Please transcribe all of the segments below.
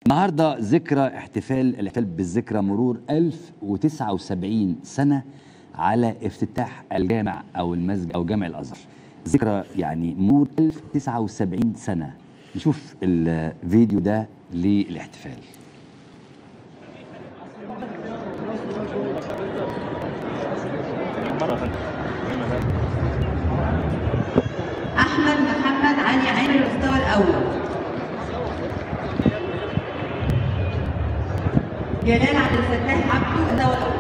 النهارده ذكرى احتفال الاحتفال بالذكرى مرور 1079 سنه على افتتاح الجامع او المسجد او جامع الازهر ذكرى يعني مرور 1079 سنه نشوف الفيديو ده للاحتفال احمد محمد علي عامر المستوى الاول جلال عبد الفتاح عبده المستوى الاول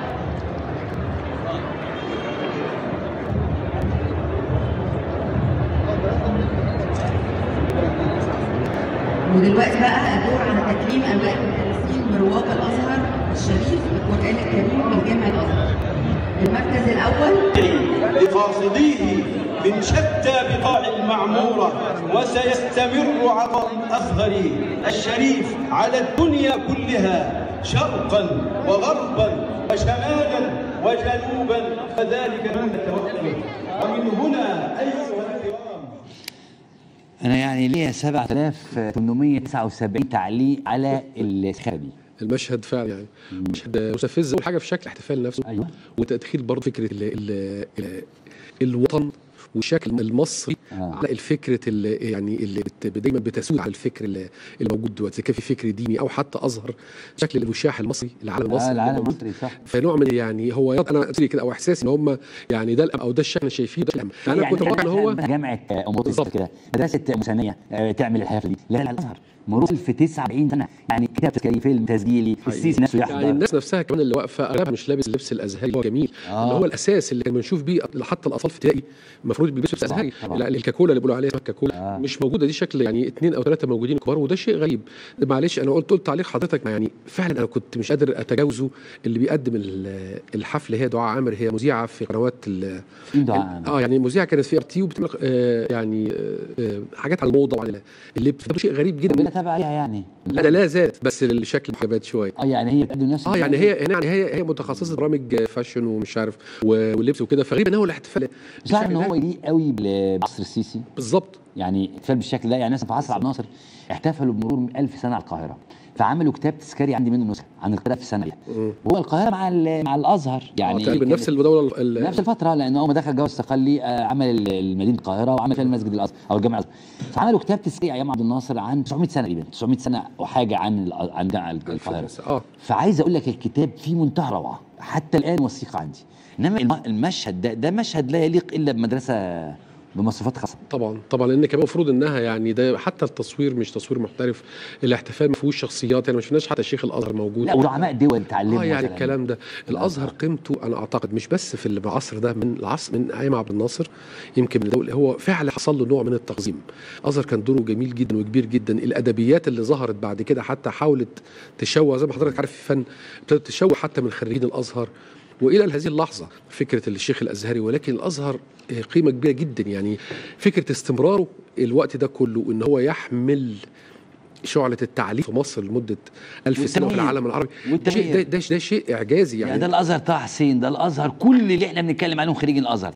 ودلوقتي بقى الدور على تكريم اوائل المدرسين برواق الازهر الشريف بالقران الكريم من جامع الازهر المركز الاول لقاصديه من شتى بقاع المعمورة وسيستمر عطاء الأزهر الشريف على الدنيا كلها شرقا وغربا وشمالا وجنوبا فذلك دون توقف ومن هنا أيها الكرام انا يعني ليا 7879 تعليق على الخابي المشهد فعلا يعني مشهد مستفز اول حاجه في شكل الاحتفال نفسه أيوة. وتدخيل برضه فكره ال ال ال الوطن والشكل المصري آه. آه. على الفكره اللي يعني اللي بت- دايما بتسود على الفكر اللي اللي موجود دلوقتي كان في فكر ديني او حتى ازهر شكل الوشاح المصري العالم المصري آه اللي العالم موجود. المصري صح فنوع من يعني هو يض- انا أدري كده او احساسي ان هم يعني ده الأم- او ده الشكل اللي شايفيه ده الأم. يعني انا كنت متوقع ان هو جامعه ام قدس بالظبط. كده مدرسه مسانيه آه، تعمل الحفله دي لا لا الازهر مرور في 79 سنه يعني كتاب تذكاري فيلم تسجيلي السيسي نفسه يحضر يعني الناس نفسها كمان اللي واقفه اغلبها مش لابس اللبس الازهري اللي هو جميل آه. اللي هو الاساس اللي كان بنشوف بيه حتى الاطفال في ابتدائي المفروض بيلبسوا لبس طبعاً، ازهري طبعاً. لا، الكاكولا اللي بيقولوا عليها اسمها الكاكولا آه. آه. مش موجوده دي شكل يعني اثنين او ثلاثه موجودين كبار وده شيء غريب معلش انا قلت قلت تعليق حضرتك يعني فعلا انا كنت مش قادر اتجاوزه اللي بيقدم ال- الحفل هي دعاء عامر هي مذيعه في قنوات ال- مين دعاء عامر؟ اه يعني مذيعه كانت في ار تي وبتعمل آه يعني آه آه حاجات على الموضه وعلى اللبس ده شيء غريب ربنا جدا تابع عليها يعني لا ده لا زالت بس الشكل محجبات شويه اه يعني هي بتقدم نفس اه يعني هي يعني هي هي متخصصه برامج فاشن ومش عارف و- واللبس وكده فغريب ان هو الاحتفال مش عارف ان بالشكل هو ده. يليق قوي بعصر السيسي بالظبط يعني احتفال بالشكل ده يعني مثلا في عصر عبد الناصر احتفلوا بمرور 1000 سنه على القاهره فعملوا كتاب تذكاري عندي منه نسخه عن القاهره في السنه دي وهو القاهره مع ال- مع الازهر يعني يعني تقريبا كانت- نفس الدوله ال- نفس الفتره لان اول ما دخل جواز استقلي آه، عمل ال- مدينه القاهره وعمل فيها المسجد الازهر او الجامع الازهر فعملوا كتاب تذكاري ايام عبد الناصر عن 900 سنه تقريبا 900 سنه وحاجه عن ال- عن جامع القاهره اه فعايز اقول لك الكتاب فيه منتهى الروعه حتى الان وثيقه عندي انما الم- المشهد ده ده مشهد لا يليق الا بمدرسه بمواصفات خاصه طبعا طبعا لان كمان المفروض انها يعني ده حتى التصوير مش تصوير محترف الاحتفال ما فيهوش شخصيات يعني ما شفناش حتى الشيخ الازهر موجود لا وزعماء دول اتعلموا اه يعني مثلاً. الكلام ده الازهر قيمته انا اعتقد مش بس في العصر ده من العصر من ايام عبد الناصر يمكن من الدولة هو فعلا حصل له نوع من التقزيم الازهر كان دوره جميل جدا وكبير جدا الادبيات اللي ظهرت بعد كده حتى حاولت تشوه زي ما حضرتك عارف في الفن ابتدت تشوه حتى من خريجين الازهر والى هذه اللحظه فكره الشيخ الازهري ولكن الازهر آه، قيمه كبيره جدا يعني فكره استمراره الوقت ده كله ان هو يحمل شعلة التعليم في مصر لمدة ألف سنة في والتنوير. العالم العربي ده والتنوير. شيء ده, ده, ده شيء إعجازي يعني يعني ده الازهر طه حسين ده الازهر كل اللي احنا بنتكلم عليهم خريجين الازهر